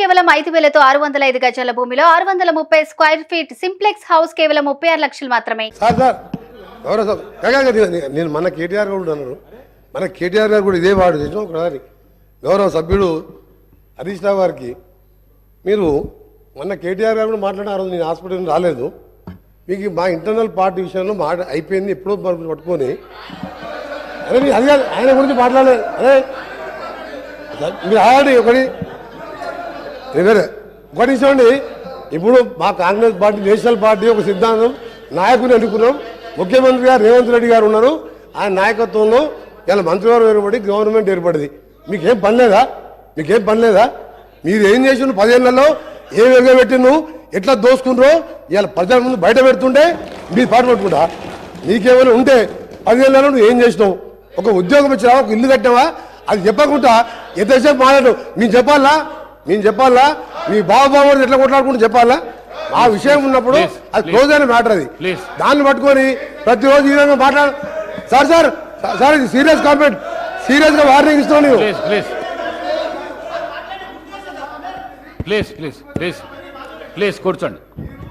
కేవలం ఐదు వేలతో ఆరు వందల ఐదు గజాల భూమిలో ఆరు వందల ముప్పై స్క్వేర్ ఫీట్ సింప్లెక్స్ హౌస్ కేవలం ముప్పై ఆరు లక్షలు మాత్రమే సార్ సార్ ఎవరో సార్ కాకా కాకా, నేను- నేను మన కేటీఆర్ గారు కూడా అన్నారు మన కేటీఆర్ గారు కూడా ఇదే వాడు చేసిన ఒకసారి గౌరవ సభ్యుడు హరీష్ రావు గారికి మీరు మొన్న కేటీఆర్ గారు కూడా మాట్లాడిన ఆ రోజు నేను హాస్పిటల్ నుంచి రాలేదు మీకు మా ఇంటర్నల్ పార్టీ విషయంలో మాట అయిపోయింది ఎప్పుడో మరి పట్టుకొని అదే మీరు అది కాదు ఆయన గురించి మాట్లాడలేదు అదే సార్, మీరు ఆల్రెడీ ఒకటి వేరే ఒకటి చూడండి ఇప్పుడు మా కాంగ్రెస్ పార్టీ నేషనల్ పార్టీ ఒక సిద్ధాంతం నాయకుని ఎన్నుకున్నాం ముఖ్యమంత్రి గారు రేవంత్ రెడ్డి గారు ఉన్నారు ఆయన నాయకత్వంలో ఇలా మంత్రివర్గం ఏర్పడి గవర్నమెంట్ ఏర్పడింది మీకేం పని లేదా మీకేం పని లేదా మీరు ఏం చేసిండ్రు పదేళ్లలో ఏ విధంగా పెట్టిండ్రు ఎట్లా దోసుకుండ్రో ఇవాళ ప్రజల ముందు బయట పెడుతుంటే మీరు పాటు పట్టుకుంటా నీకేమైనా ఉంటే పదేళ్లలో నువ్వు ఏం చేసినావు ఒక ఉద్యోగం ఇచ్చినావా ఒక ఇల్లు కట్టినావా అది చెప్పకుండా ఎంతసేపు మాట్లాడు మేము చెప్పాలా మేము చెప్పాలా మీ బాబు ఎట్లా కొట్లాడుకుంటూ చెప్పాలా ఆ విషయం ఉన్నప్పుడు Please, అది please. క్లోజ్ అయిన మ్యాటర్ అది Please. దాన్ని పట్టుకొని ప్రతిరోజు ఈ విధంగా మాట్లాడు సార్ సార్ సార్ ఇది సీరియస్ కామెంట్ సీరియస్ గా వార్నింగ్ ఇస్తున్నాను నేను please please please please please please కూర్చోండి